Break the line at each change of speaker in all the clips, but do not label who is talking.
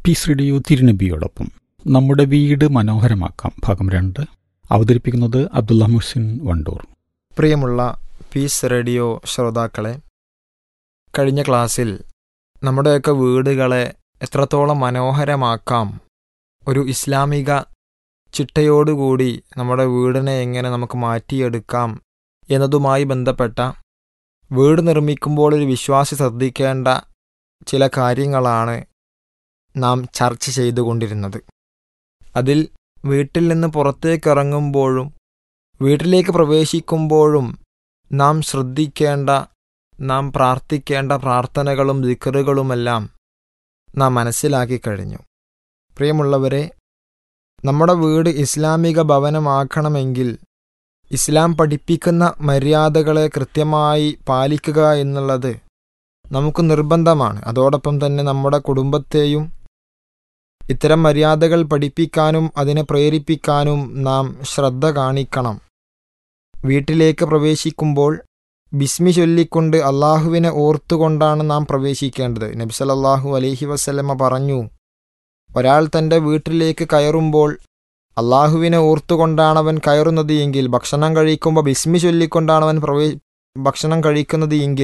piece radio തിരുനബിയോടൊപ്പം നമ്മുടെ വീട് മനോഹരമാക്കാം ഭാഗം രണ്ട് അവതരിപ്പിക്കുന്നത് അബ്ദുള്ള മുഹ്സിൻ വണ്ടൂർ
പ്രിയമുള്ള പീസ് റേഡിയോ ശ്രോതാക്കളെ കഴിഞ്ഞ ക്ലാസ്സിൽ നമ്മുടെയൊക്കെ വീടുകളെ എത്രത്തോളം മനോഹരമാക്കാം ഒരു ഇസ്ലാമിക ചിട്ടയോടുകൂടി നമ്മുടെ വീടിനെ എങ്ങനെ നമുക്ക് മാറ്റിയെടുക്കാം എന്നതുമായി ബന്ധപ്പെട്ട വീട് നിർമ്മിക്കുമ്പോൾ ഒരു വിശ്വാസി ശ്രദ്ധിക്കേണ്ട ചില കാര്യങ്ങളാണ് നാം ചർച്ച ചെയ്തുകൊണ്ടിരുന്നത് അതിൽ വീട്ടിൽ നിന്ന് പുറത്തേക്ക് ഇറങ്ങുമ്പോഴും വീട്ടിലേക്ക് പ്രവേശിക്കുമ്പോഴും നാം ശ്രദ്ധിക്കേണ്ട നാം പ്രാർത്ഥിക്കേണ്ട പ്രാർത്ഥനകളും ദിക്കറുകളുമെല്ലാം നാം മനസ്സിലാക്കി കഴിഞ്ഞു പ്രിയമുള്ളവരെ നമ്മുടെ വീട് ഇസ്ലാമിക ഭവനമാക്കണമെങ്കിൽ ഇസ്ലാം പഠിപ്പിക്കുന്ന മര്യാദകളെ കൃത്യമായി പാലിക്കുക എന്നുള്ളത് നമുക്ക് നിർബന്ധമാണ് അതോടൊപ്പം തന്നെ നമ്മുടെ കുടുംബത്തെയും ഇത്തരം മര്യാദകൾ പഠിപ്പിക്കാനും അതിനെ പ്രേരിപ്പിക്കാനും നാം ശ്രദ്ധ കാണിക്കണം വീട്ടിലേക്ക് പ്രവേശിക്കുമ്പോൾ ബിസ്മി ചൊല്ലിക്കൊണ്ട് അള്ളാഹുവിനെ ഓർത്തുകൊണ്ടാണ് നാം പ്രവേശിക്കേണ്ടത് നബി സല്ലല്ലാഹു അലൈഹി വസല്ലമ പറഞ്ഞു ഒരാൾ തൻ്റെ വീട്ടിലേക്ക് കയറുമ്പോൾ അള്ളാഹുവിനെ ഓർത്തുകൊണ്ടാണ് അവൻ കയറുന്നത് എങ്കിൽ ഭക്ഷണം കഴിക്കുമ്പോൾ ബിസ്മി ചൊല്ലിക്കൊണ്ടാണ് അവൻ പ്രവേ ഭക്ഷണം കഴിക്കുന്നത് എങ്കിൽ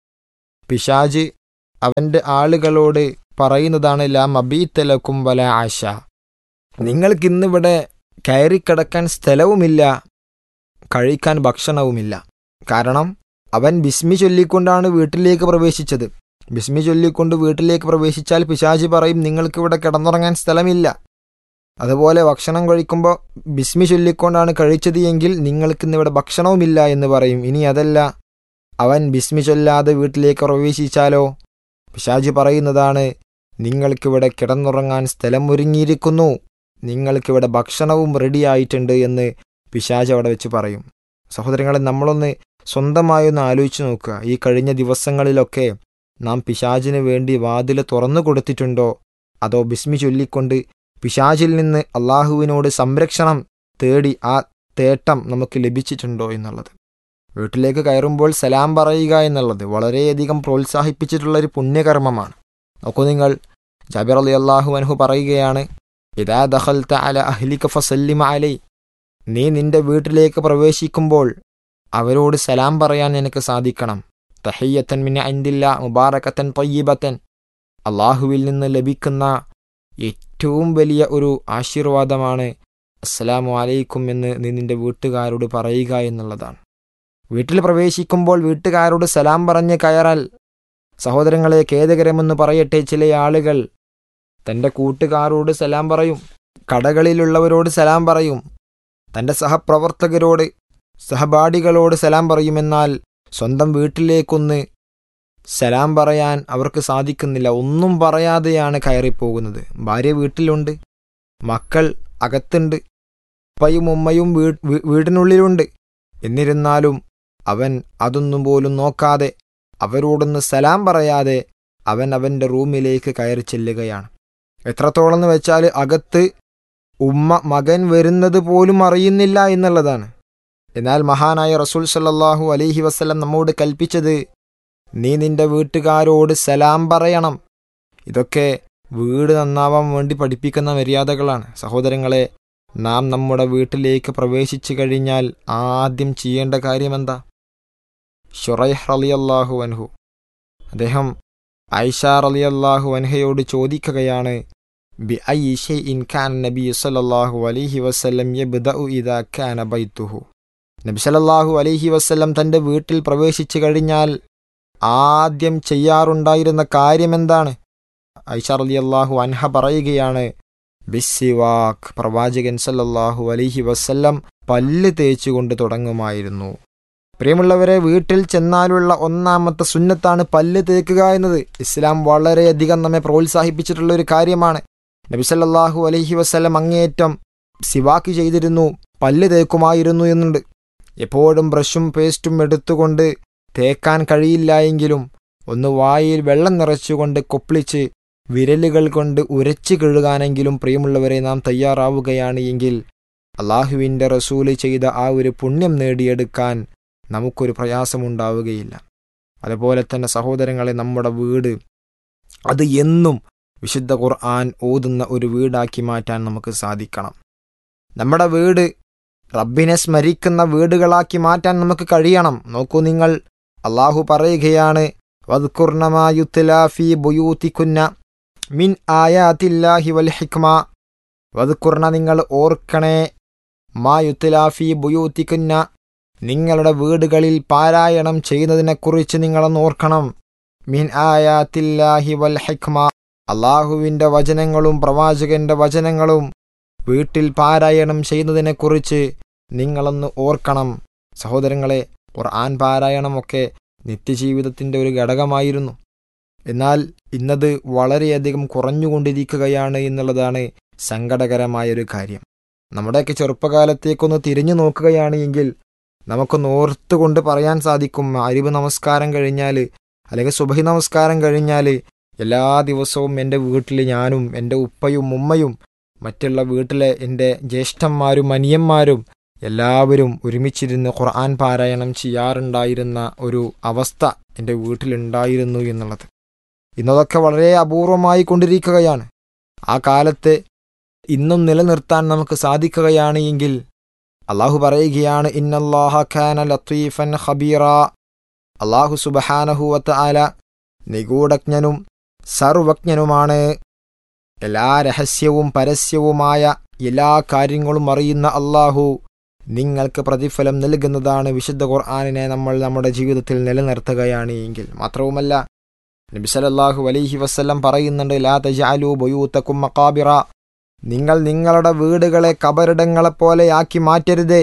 പിശാജ് അവൻ്റെ ആളുകളോട് പറയുന്നതാണ് ലാ മബീത്തലക്കും വല ആശ നിങ്ങൾക്കിന്നിവിടെ കയറിക്കിടക്കാൻ സ്ഥലവുമില്ല കഴിക്കാൻ ഭക്ഷണവുമില്ല കാരണം അവൻ ബിസ്മി ചൊല്ലിക്കൊണ്ടാണ് വീട്ടിലേക്ക് പ്രവേശിച്ചത് ബിസ്മി ചൊല്ലിക്കൊണ്ട് വീട്ടിലേക്ക് പ്രവേശിച്ചാൽ പിശാജി പറയും നിങ്ങൾക്കിവിടെ കിടന്നുറങ്ങാൻ സ്ഥലമില്ല അതുപോലെ ഭക്ഷണം കഴിക്കുമ്പോൾ ബിസ്മി ചൊല്ലിക്കൊണ്ടാണ് കഴിച്ചത് എങ്കിൽ നിങ്ങൾക്കിന്നിവിടെ ഭക്ഷണവുമില്ല എന്ന് പറയും ഇനി അതല്ല അവൻ ബിസ്മി ചൊല്ലാതെ വീട്ടിലേക്ക് പ്രവേശിച്ചാലോ പിശാജി പറയുന്നതാണ് നിങ്ങൾക്കിവിടെ കിടന്നുറങ്ങാൻ സ്ഥലം ഒരുങ്ങിയിരിക്കുന്നു നിങ്ങൾക്കിവിടെ ഭക്ഷണവും റെഡിയായിട്ടുണ്ട് എന്ന് പിശാജ് അവിടെ വെച്ച് പറയും സഹോദരങ്ങളെ നമ്മളൊന്ന് സ്വന്തമായി ഒന്ന് ആലോചിച്ച് നോക്കുക ഈ കഴിഞ്ഞ ദിവസങ്ങളിലൊക്കെ നാം പിശാജിന് വേണ്ടി വാതിൽ തുറന്നു കൊടുത്തിട്ടുണ്ടോ അതോ ബിസ്മി ചൊല്ലിക്കൊണ്ട് പിശാജിൽ നിന്ന് അള്ളാഹുവിനോട് സംരക്ഷണം തേടി ആ തേട്ടം നമുക്ക് ലഭിച്ചിട്ടുണ്ടോ എന്നുള്ളത് വീട്ടിലേക്ക് കയറുമ്പോൾ സലാം പറയുക എന്നുള്ളത് വളരെയധികം പ്രോത്സാഹിപ്പിച്ചിട്ടുള്ള ഒരു പുണ്യകർമ്മമാണ് നോക്കൂ നിങ്ങൾ ജാബിർ അലി അള്ളാഹു അൻഹു പറയുകയാണ് ഇതാ ദഖൽത അല അഹ്ലിക ഫസല്ലിമ അലൈ നീ നിന്റെ വീട്ടിലേക്ക് പ്രവേശിക്കുമ്പോൾ അവരോട് സലാം പറയാൻ നിനക്ക് സാധിക്കണം തഹയ്യത്തൻ മിന അൻദില്ല മുബാറക്കത്തൻ തയ്യബത്തൻ അള്ളാഹുവിൽ നിന്ന് ലഭിക്കുന്ന ഏറ്റവും വലിയ ഒരു ആശീർവാദമാണ് അസ്സലാമു അലൈക്കും എന്ന് നീ നിന്റെ വീട്ടുകാരോട് പറയുക എന്നുള്ളതാണ് വീട്ടിൽ പ്രവേശിക്കുമ്പോൾ വീട്ടുകാരോട് സലാം പറഞ്ഞ് കയറാൽ സഹോദരങ്ങളെ ഖേദകരമെന്ന് പറയട്ടെ ചില ആളുകൾ തൻ്റെ കൂട്ടുകാരോട് സലാം പറയും കടകളിലുള്ളവരോട് സലാം പറയും തൻ്റെ സഹപ്രവർത്തകരോട് സഹപാഠികളോട് സലാം പറയുമെന്നാൽ സ്വന്തം വീട്ടിലേക്കൊന്ന് സലാം പറയാൻ അവർക്ക് സാധിക്കുന്നില്ല ഒന്നും പറയാതെയാണ് കയറിപ്പോകുന്നത് ഭാര്യ വീട്ടിലുണ്ട് മക്കൾ അകത്തുണ്ട് ഉപ്പയും ഉമ്മയും വീടിനുള്ളിലുണ്ട് എന്നിരുന്നാലും അവൻ അതൊന്നും പോലും നോക്കാതെ അവരോടൊന്ന് സലാം പറയാതെ അവൻ അവൻ്റെ റൂമിലേക്ക് കയറി ചെല്ലുകയാണ് എത്രത്തോളം എന്ന് വെച്ചാൽ അകത്ത് ഉമ്മ മകൻ വരുന്നത് പോലും അറിയുന്നില്ല എന്നുള്ളതാണ് എന്നാൽ മഹാനായ റസൂൽ സല്ലാഹു അലൈഹി വസ്ലം നമ്മോട് കൽപ്പിച്ചത് നീ നിന്റെ വീട്ടുകാരോട് സലാം പറയണം ഇതൊക്കെ വീട് നന്നാവാൻ വേണ്ടി പഠിപ്പിക്കുന്ന മര്യാദകളാണ് സഹോദരങ്ങളെ നാം നമ്മുടെ വീട്ടിലേക്ക് പ്രവേശിച്ചു കഴിഞ്ഞാൽ ആദ്യം ചെയ്യേണ്ട കാര്യമെന്താ ഷുറൈഹ് റലിയല്ലാഹു അൻഹു അദ്ദേഹം ഐഷ റലിയല്ലാഹു അൻഹയോട് ചോദിക്കുകയാണ് ബി ഐ ഇൻ ഖാൻ നബി സല്ലല്ലാഹു അലൈഹി വസല്ലം യബ്ദഉ ഇദാ ഖാന ബൈത്തുഹു നബി സല്ലല്ലാഹു അലൈഹി വസല്ലം തൻ്റെ വീട്ടിൽ പ്രവേശിച്ചു കഴിഞ്ഞാൽ ആദ്യം ചെയ്യാറുണ്ടായിരുന്ന കാര്യമെന്താണ് ഐഷ റളിയല്ലാഹു അൻഹ പറയുകയാണ് ബിസ്സിവാക്ക് പ്രവാചകൻ സല്ലല്ലാഹു അലൈഹി വസല്ലം പല്ല് തേച്ചുകൊണ്ട് തുടങ്ങുമായിരുന്നു പ്രിയമുള്ളവരെ വീട്ടിൽ ചെന്നാലുള്ള ഒന്നാമത്തെ സുന്നത്താണ് പല്ല് തേക്കുക എന്നത് ഇസ്ലാം വളരെയധികം നമ്മെ പ്രോത്സാഹിപ്പിച്ചിട്ടുള്ള ഒരു കാര്യമാണ് നബി സല്ലല്ലാഹു അലൈഹി വസല്ലം അങ്ങേയറ്റം സിവാക്ക് ചെയ്തിരുന്നു പല്ല് തേക്കുമായിരുന്നു എന്നുണ്ട് എപ്പോഴും ബ്രഷും പേസ്റ്റും എടുത്തുകൊണ്ട് തേക്കാൻ കഴിയില്ല എങ്കിലും ഒന്ന് വായിൽ വെള്ളം നിറച്ചുകൊണ്ട് കൊപ്പിളിച്ച് വിരലുകൾ കൊണ്ട് ഉരച്ചു കഴുകാനെങ്കിലും പ്രിയമുള്ളവരെ നാം തയ്യാറാവുകയാണ് എങ്കിൽ അള്ളാഹുവിൻ്റെ റസൂല് ചെയ്ത ആ ഒരു പുണ്യം നേടിയെടുക്കാൻ നമുക്കൊരു പ്രയാസമുണ്ടാവുകയില്ല അതുപോലെ തന്നെ സഹോദരങ്ങളെ നമ്മുടെ വീട് അത് എന്നും വിശുദ്ധ ഖുർആൻ ഓതുന്ന ഒരു വീടാക്കി മാറ്റാൻ നമുക്ക് സാധിക്കണം നമ്മുടെ വീട് റബ്ബിനെ സ്മരിക്കുന്ന വീടുകളാക്കി മാറ്റാൻ നമുക്ക് കഴിയണം നോക്കൂ നിങ്ങൾ അള്ളാഹു പറയുകയാണ് വദ്കുർണമായുത്തലാഫി ബുയൂത്തിക്കുന്ന മിൻ ആയാത്തില്ലാഹി വൽ ഹിക്മ വദ്കുർണ നിങ്ങൾ ഓർക്കണേ മായുത്തലാഫി ബുയൂത്തിക്കുന്ന നിങ്ങളുടെ വീടുകളിൽ പാരായണം ചെയ്യുന്നതിനെക്കുറിച്ച് നിങ്ങളൊന്ന് ഓർക്കണം മിൻ ആയാത്തില്ലാഹി വൽ ഹിക്മ അള്ളാഹുവിൻ്റെ വചനങ്ങളും പ്രവാചകന്റെ വചനങ്ങളും വീട്ടിൽ പാരായണം ചെയ്യുന്നതിനെക്കുറിച്ച് നിങ്ങളൊന്ന് ഓർക്കണം സഹോദരങ്ങളെ ഖുർആൻ പാരായണമൊക്കെ നിത്യജീവിതത്തിൻ്റെ ഒരു ഘടകമായിരുന്നു എന്നാൽ ഇന്നത് വളരെയധികം കുറഞ്ഞുകൊണ്ടിരിക്കുകയാണ് എന്നുള്ളതാണ് സങ്കടകരമായൊരു കാര്യം നമ്മുടെയൊക്കെ ചെറുപ്പകാലത്തേക്കൊന്ന് തിരിഞ്ഞു നോക്കുകയാണ് എങ്കിൽ നമുക്കൊന്ന് ഓർത്തുകൊണ്ട് പറയാൻ സാധിക്കും അരിവ് നമസ്കാരം കഴിഞ്ഞാൽ അല്ലെങ്കിൽ സുബഹി നമസ്കാരം കഴിഞ്ഞാൽ എല്ലാ ദിവസവും എൻ്റെ വീട്ടിൽ ഞാനും എൻ്റെ ഉപ്പയും ഉമ്മയും മറ്റുള്ള വീട്ടിലെ എൻ്റെ ജ്യേഷ്ഠന്മാരും അനിയന്മാരും എല്ലാവരും ഒരുമിച്ചിരുന്ന് ഖുർആൻ പാരായണം ചെയ്യാറുണ്ടായിരുന്ന ഒരു അവസ്ഥ എൻ്റെ വീട്ടിലുണ്ടായിരുന്നു എന്നുള്ളത് ഇന്നതൊക്കെ വളരെ അപൂർവമായി കൊണ്ടിരിക്കുകയാണ് ആ കാലത്ത് ഇന്നും നിലനിർത്താൻ നമുക്ക് സാധിക്കുകയാണ് എങ്കിൽ അള്ളാഹു പറയുകയാണ് ഇന്നല്ലാഹ ഖാന ലത്തീഫൻ ഖബീറ അള്ളാഹു സുബഹാനഹുവത്ത് ആല നിഗൂഢജ്ഞനും സർവജ്ഞനുമാണ് എല്ലാ രഹസ്യവും പരസ്യവുമായ എല്ലാ കാര്യങ്ങളും അറിയുന്ന അള്ളാഹു നിങ്ങൾക്ക് പ്രതിഫലം നൽകുന്നതാണ് വിശുദ്ധ ഖുർആാനിനെ നമ്മൾ നമ്മുടെ ജീവിതത്തിൽ നിലനിർത്തുകയാണ് എങ്കിൽ മാത്രവുമല്ല നബി സല്ലല്ലാഹു അലൈഹി വസ്ല്ലം പറയുന്നുണ്ട് ലാ തജാലു ബൊയൂത്തക്കും മക്കാബിറ നിങ്ങൾ നിങ്ങളുടെ വീടുകളെ കബറിടങ്ങളെപ്പോലെയാക്കി മാറ്റരുതേ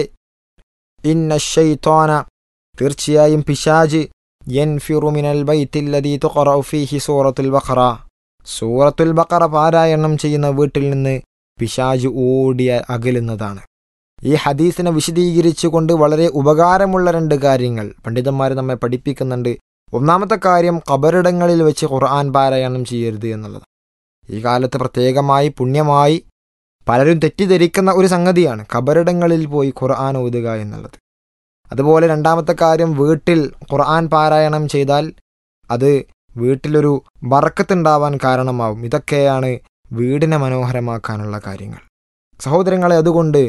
ഇന്ന ഷൈത്തോന തീർച്ചയായും പിശാജ് യൻഫിറു മിനൽ ബൈത്തില്ലദീ തുഖറഉ ഫീഹി സൂറത്തുൽ ബഖറ സൂറത്തുൽ ബഖറ പാരായണം ചെയ്യുന്ന വീട്ടിൽ നിന്ന് പിശാജ് ഓടിയ അകലുന്നതാണ് ഈ ഹദീസിനെ വിശദീകരിച്ചുകൊണ്ട് വളരെ ഉപകാരമുള്ള രണ്ട് കാര്യങ്ങൾ പണ്ഡിതന്മാർ നമ്മെ പഠിപ്പിക്കുന്നുണ്ട് ഒന്നാമത്തെ കാര്യം കബറിടങ്ങളിൽ വെച്ച് ഖുർആൻ പാരായണം ചെയ്യരുത് എന്നുള്ളത് ഈ കാലത്ത് പ്രത്യേകമായി പുണ്യമായി പലരും തെറ്റിദ്ധരിക്കുന്ന ഒരു സംഗതിയാണ് കബറിടങ്ങളിൽ പോയി ഖുർആൻ ഓതുക എന്നുള്ളത് അതുപോലെ രണ്ടാമത്തെ കാര്യം വീട്ടിൽ ഖുർആൻ പാരായണം ചെയ്താൽ അത് വീട്ടിലൊരു ബറക്കത്തുണ്ടാവാൻ കാരണമാവും ഇതൊക്കെയാണ് വീടിനെ മനോഹരമാക്കാനുള്ള കാര്യങ്ങൾ സഹോദരങ്ങളെ അതുകൊണ്ട്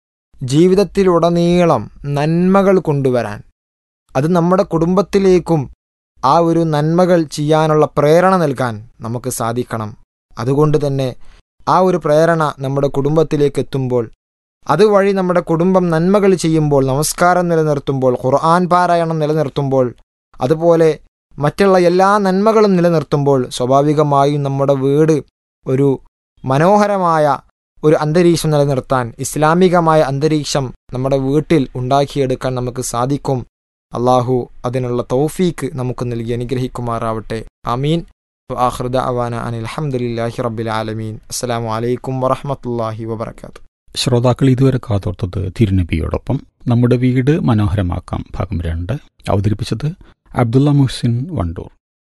ജീവിതത്തിലുടനീളം നന്മകൾ കൊണ്ടുവരാൻ അത് നമ്മുടെ കുടുംബത്തിലേക്കും ആ ഒരു നന്മകൾ ചെയ്യാനുള്ള പ്രേരണ നൽകാൻ നമുക്ക് സാധിക്കണം അതുകൊണ്ട് തന്നെ ആ ഒരു പ്രേരണ നമ്മുടെ കുടുംബത്തിലേക്ക് എത്തുമ്പോൾ അതുവഴി നമ്മുടെ കുടുംബം നന്മകൾ ചെയ്യുമ്പോൾ നമസ്കാരം നിലനിർത്തുമ്പോൾ ഖുർആൻ പാരായണം നിലനിർത്തുമ്പോൾ അതുപോലെ മറ്റുള്ള എല്ലാ നന്മകളും നിലനിർത്തുമ്പോൾ സ്വാഭാവികമായും നമ്മുടെ വീട് ഒരു മനോഹരമായ ഒരു അന്തരീക്ഷം നിലനിർത്താൻ ഇസ്ലാമികമായ അന്തരീക്ഷം നമ്മുടെ വീട്ടിൽ ഉണ്ടാക്കിയെടുക്കാൻ നമുക്ക് സാധിക്കും അള്ളാഹു അതിനുള്ള തൗഫീക്ക് നമുക്ക് നൽകി അനുഗ്രഹിക്കുമാറാവട്ടെ ആമീൻ ആഹൃദ അവാന അനിൽ അഹമ്മദില്ലാഹി റബ്ബിൽ ആലമീൻ അസ്സലാമു അലൈക്കും വറഹമത്തല്ലാഹി വബർക്കാത്തു
ശ്രോതാക്കൾ ഇതുവരെ കാതോർത്തത് തിരുനബിയോടൊപ്പം നമ്മുടെ വീട് മനോഹരമാക്കാം ഭാഗം രണ്ട് അവതരിപ്പിച്ചത് അബ്ദുള്ള മുഹ്സിൻ വണ്ടൂർ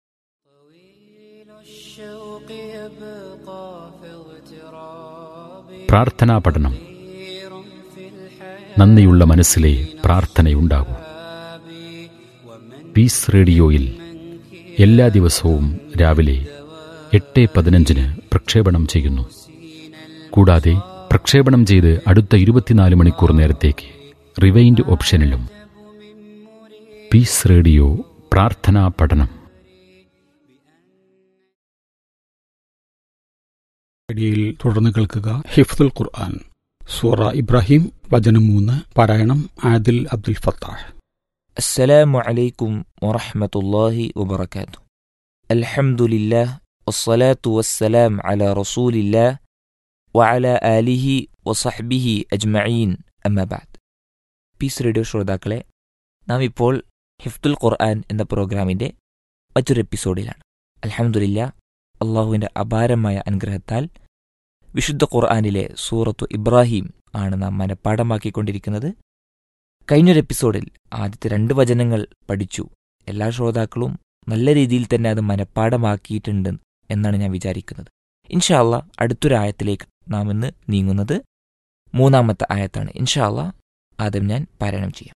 പ്രാർത്ഥനാ പഠനം നന്ദിയുള്ള മനസ്സിലെ പ്രാർത്ഥനയുണ്ടാകൂ പീസ് റേഡിയോയിൽ എല്ലാ ദിവസവും രാവിലെ എട്ട് പതിനഞ്ചിന് പ്രക്ഷേപണം ചെയ്യുന്നു കൂടാതെ പ്രക്ഷേപണം ചെയ്ത് അടുത്ത ഇരുപത്തിനാല് മണിക്കൂർ നേരത്തേക്ക് റിവൈൻഡ് ഓപ്ഷനിലും പീസ് റേഡിയോ പ്രാർത്ഥനാ പഠനം
റേഡിയോയിൽ തുടർന്ന് കേൾക്കുക ഹിഫ്ദുൽ ഖുർആൻ സൂറ ഇബ്രാഹിം വചനം മൂന്ന് പാരായണം Adil Abdul Fattah
السلام عليكم ورحمة الله وبركاته الحمد لله والصلاة والسلام على رسول الله وعلى آله وصحبه أجمعين أما بعد peace radio ശ്രോതാക്കളെ നാം ഇപ്പോൾ ഹിഫ്തുൽ ഖുർആൻ എന്ന പ്രോഗ്രാമിൻ്റെ മറ്റൊരു എപ്പിസോഡിലാണ് അൽഹംദുലില്ല അള്ളാഹുവിൻ്റെ അപാരമായ അനുഗ്രഹത്താൽ വിശുദ്ധ ഖുർആനിലെ സൂറത്തു ഇബ്രാഹിം ആണ് നാം മനഃപ്പാടമാക്കിക്കൊണ്ടിരിക്കുന്നത് കഴിഞ്ഞൊരു എപ്പിസോഡിൽ ആദ്യത്തെ രണ്ട് വചനങ്ങൾ പഠിച്ചു എല്ലാ ശ്രോതാക്കളും നല്ല രീതിയിൽ തന്നെ അത് മനഃപ്പാടമാക്കിയിട്ടുണ്ട് എന്നാണ് ഞാൻ വിചാരിക്കുന്നത് ഇൻഷാല്ല അടുത്തൊരായത്തിലേക്ക് നാം ഇന്ന് നീങ്ങുന്നത് മൂന്നാമത്തെ ആയത്താണ് ഇൻഷാല്ല ആദ്യം ഞാൻ പാരായണം ചെയ്യാം